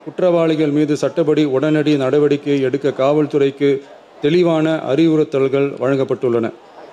குற்றவாளிகள் மீது சட்டப்படி உடனடி நடவடிக்கை எடுக்க காவல்துறைக்கு தெளிவான அறிவுறுத்தல்கள் வழங்கப்பட்டுள்ளன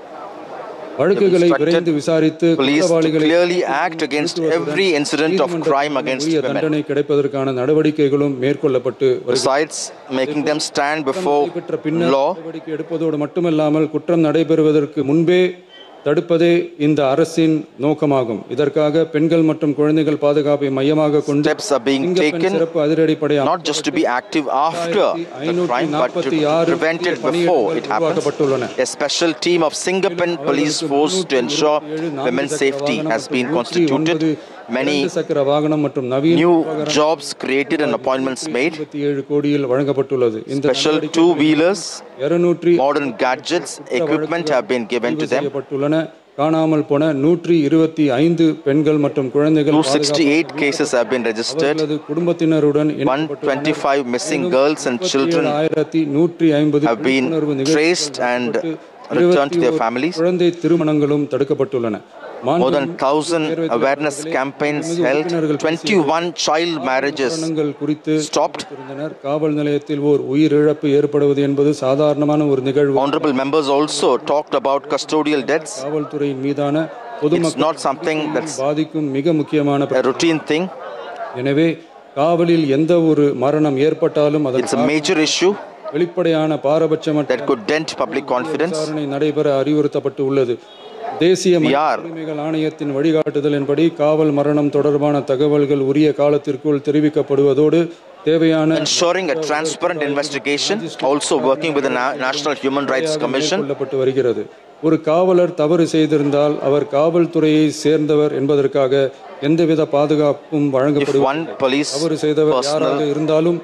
வழக்குகளை instructed விரைந்து விசாரித்து police to குற்றவாளிகளை clearly act against every incident of crime against உரிய women. தண்டனை கிடைப்பதற்கான நடவடிக்கைகளும் மேற்கொள்ளப்பட்டு வருகிறது Besides making them stand before நடைபெற்ற பின்னர் law, நடவடிக்கை எடுப்பதோடு மட்டுமல்லாமல் குற்றம் நடைபெறுவதற்கு முன்பே தடுப்பதே இந்த அரசின் நோக்கமாகும் இதற்காக பெண்கள் மற்றும் குழந்தைகள் பாதுகாப்பை மையமாக கொண்டு steps are being சிங்கப்பெண் taken சிறப்பு அதிரடிப்படை not just to be active after the crime, but to prevent it before it happens. உருவாக்கப்பட்டுள்ளன A special team of Singapen police force to ensure women's safety has been constituted. Many இரண்டு சக்கர வாகனம் மற்றும் நவீன new jobs created and appointments made. இருபத்தி ஏழு கோடியில் வழங்கப்பட்டுள்ளது இந்த Special two-wheelers, இருநூற்றி modern gadgets, equipment have been given to them. செய்யப்பட்டுள்ளன காணாமல் போன நூற்றி இருபத்தி ஐந்து பெண்கள் மற்றும் குழந்தைகள் 268 cases have been registered. அவர்களது குடும்பத்தினருடன் 125 missing girls and children ஆயிரத்தி நூற்றி ஐம்பது have been traced and returned to their families. குழந்தை திருமணங்களும் தடுக்கப்பட்டுள்ளன More than 1,000 awareness campaigns held. 21 child marriages மரணங்கள் குறித்து stopped. இருந்தனர் காவல் நிலையத்தில் ஓர் உயிரிழப்பு ஏற்படுவது என்பது சாதாரணமான ஒரு நிகழ்வு Honorable members also talked about custodial deaths. காவல்துறையின் மீதான It's பொதுமக்கள் not something that's பாதிக்கும் மிக முக்கியமான a routine thing. எனவே காவலில் எந்த ஒரு மரணம் ஏற்பட்டாலும் அதன் It's a major issue வெளிப்படையான பாரபட்சமற்ற that could dent public confidence. விசாரணை நடைபெற அறிவுறுத்தப்பட்டு உள்ளது தேசிய மனித are- உரிமைகள் ஆணையத்தின் வழிகாட்டுதலின்படி காவல் மரணம் தொடர்பான தகவல்கள் உரிய காலத்திற்குள் தெரிவிக்கப்படுவதோடு தேவையான Ensuring a transparent investigation, also working with the Na- National Human Rights Commission. மேற்கொள்ளப்பட்டு வருகிறது ஒரு காவலர் தவறு செய்திருந்தால் அவர் காவல்துறையை சேர்ந்தவர் என்பதற்காக எந்தவித பாதுகாப்பும் If வழங்கப்படுவதில்லை one police தவறு செய்தவர் யாராக personnel இருந்தாலும்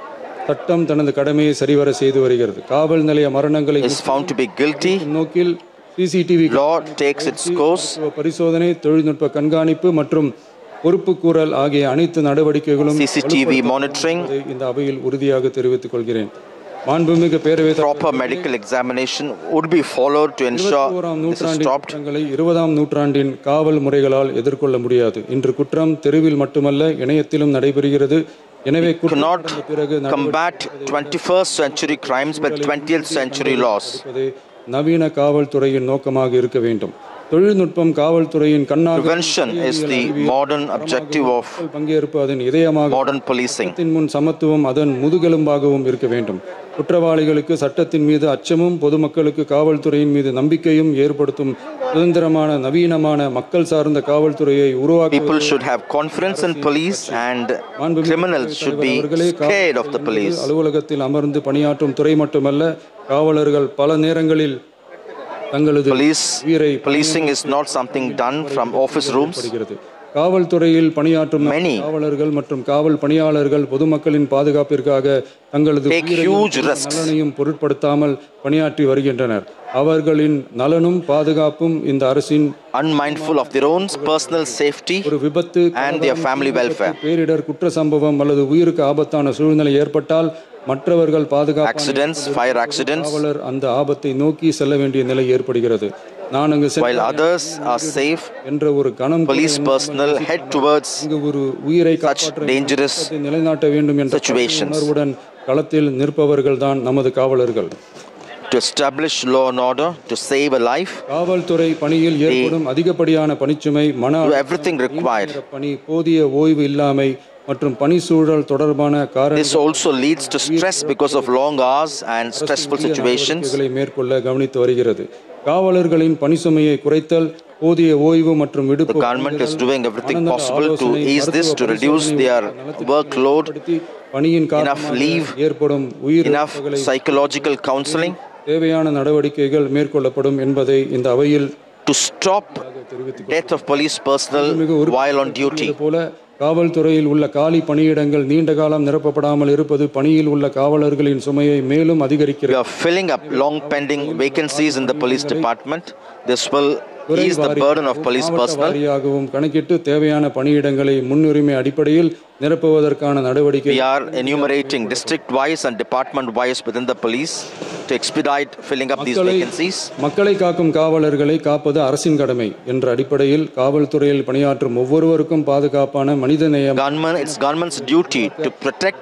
சட்டம் தனது கடமையை சரிவர செய்து வருகிறது காவல் நிலைய மரணங்களை is found to be guilty, நோக்கில் CCTV law takes its course. பரிசோதனை தொழில்நுட்ப கண்காணிப்பு மற்றும் பொறுப்புக்கூறல் ஆகிய அனைத்து நடவடிக்கைகளும் CCTV monitoring, வலுப்படுத்தப்படுவதை இந்த அவையில் உறுதியாக தெரிவித்துக் கொள்கிறேன் மாண்புமிகு பேரவைத் தலைவர் proper medical examination would be followed to ensure இருபத்தோராம் this is நூற்றாண்டின் stopped. குற்றங்களை இருபதாம் நூற்றாண்டின் காவல் முறைகளால் எதிர்கொள்ள முடியாது இன்று குற்றம் தெருவில் மட்டுமல்ல இணையத்திலும் நடைபெறுகிறது எனவே குற்றம் Cannot நடந்த பிறகு combat 21st century crimes with 20th century laws. நடவடிக்கை நவீன காவல்துறையின் நோக்கமாக இருக்க வேண்டும் தொழில்நுட்பம் காவல்துறையின் கண்ணாக Prevention is the modern objective of மக்கள் பங்கேற்பு அதன் இதயமாக modern policing. சட்டத்தின் முன் சமத்துவம் அதன் முதுகெலும்பாகவும் இருக்க வேண்டும் குற்றவாளிகளுக்கு சட்டத்தின் மீது அச்சமும் பொதுமக்களுக்கு காவல்துறையின் மீது நம்பிக்கையும் ஏற்படுத்தும் சுதந்திரமான நவீனமான மக்கள் சார்ந்த காவல்துறையை உருவாக்க People should have confidence in police and criminals should be scared of the police. அலுவலகத்தில் அமர்ந்து பணியாற்றும் துறை மட்டுமல்ல காவலர்கள் பல நேரங்களில் தங்களது Police உயிரை policing is not something done from office rooms. படுகிறது காவல்துறையில் பணியாற்றும் Many காவலர்கள் மற்றும் காவல் பணியாளர்கள் பொதுமக்களின் பாதுகாப்பிற்காக தங்களது Take உயிரையும் huge risks. நலனையும் பொருட்படுத்தாமல் பணியாற்றி வருகின்றனர் அவர்களின் நலனும் பாதுகாப்பும் இந்த அரசின் unmindful of their own personal safety ஒரு விபத்து and their family welfare. பேரிடர் குற்ற சம்பவம் அல்லது உயிருக்கு ஆபத்தான சூழ்நிலை ஏற்பட்டால் மற்றவர்கள் பாதுகாப்பு Accidents, fire accidents, காவலர் அந்த ஆபத்தை நோக்கி செல்ல வேண்டிய நிலை ஏற்படுகிறது நான் அங்கு சென்ற while others are safe, என்ற ஒரு கணம் கூட police எனக்கு personnel head towards இங்கு ஒரு உயிரை such காப்பாற்ற dangerous சட்டத்தை நிலைநாட்ட வேண்டும் என்ற situations. உணர்வுடன் களத்தில் நிற்பவர்கள் தான் நமது காவலர்கள் to establish law and order, to save a life, காவல்துறை பணியில் ஏற்படும் அதிகப்படியான பணிச்சுமை மன do everything required. நேர பணி போதிய ஓய்வு இல்லாமை மற்றும் பணி சூழல் தொடர்பான காரண This also leads to stress because of long hours and stressful situations. நடவடிக்கைகளை மேற்கொள்ள கவனித்து வருகிறது காவலர்களின் பணிசுமையை குறைத்தல் போதிய ஓய்வு மற்றும் விடுப்பு The government is doing everything மனநல possible to ஆலோசனை, ease this, மருத்துவ to reduce பரிசோதனை their உள்ளிட்ட நலத்திட்டங்களை workload, ஏற்படுத்தி பணியின் காரணமாக leave, ஏற்படும் உயிர் enough psychological counseling தேவையான நடவடிக்கைகள் மேற்கொள்ளப்படும் என்பதை இந்த அவையில் to stop death of police personnel while on duty. இது போல காவல்துறையில் உள்ள காலி பணியிடங்கள் நீண்ட காலம் நிரப்பப்படாமல் இருப்பது பணியில் உள்ள காவலர்களின் சுமையை மேலும் We அதிகரிக்கிறது are filling up long pending vacancies in the police department. This will ease the burden of police மாவட்ட personnel. வாரியாகவும் கணக்கிட்டு தேவையான பணியிடங்களை முன்னுரிமை அடிப்படையில் நிரப்புவதற்கான நடவடிக்கை We are enumerating district wise and department wise within the police to expedite filling up these மக்களை vacancies. மக்களை காக்கும் காவலர்களை காப்பது அரசின் கடமை என்ற அடிப்படையில் காவல்துறையில் பணியாற்றும் ஒவ்வொருவருக்கும் பாதுகாப்பான மனிதநேயம் Government, it's government's duty to protect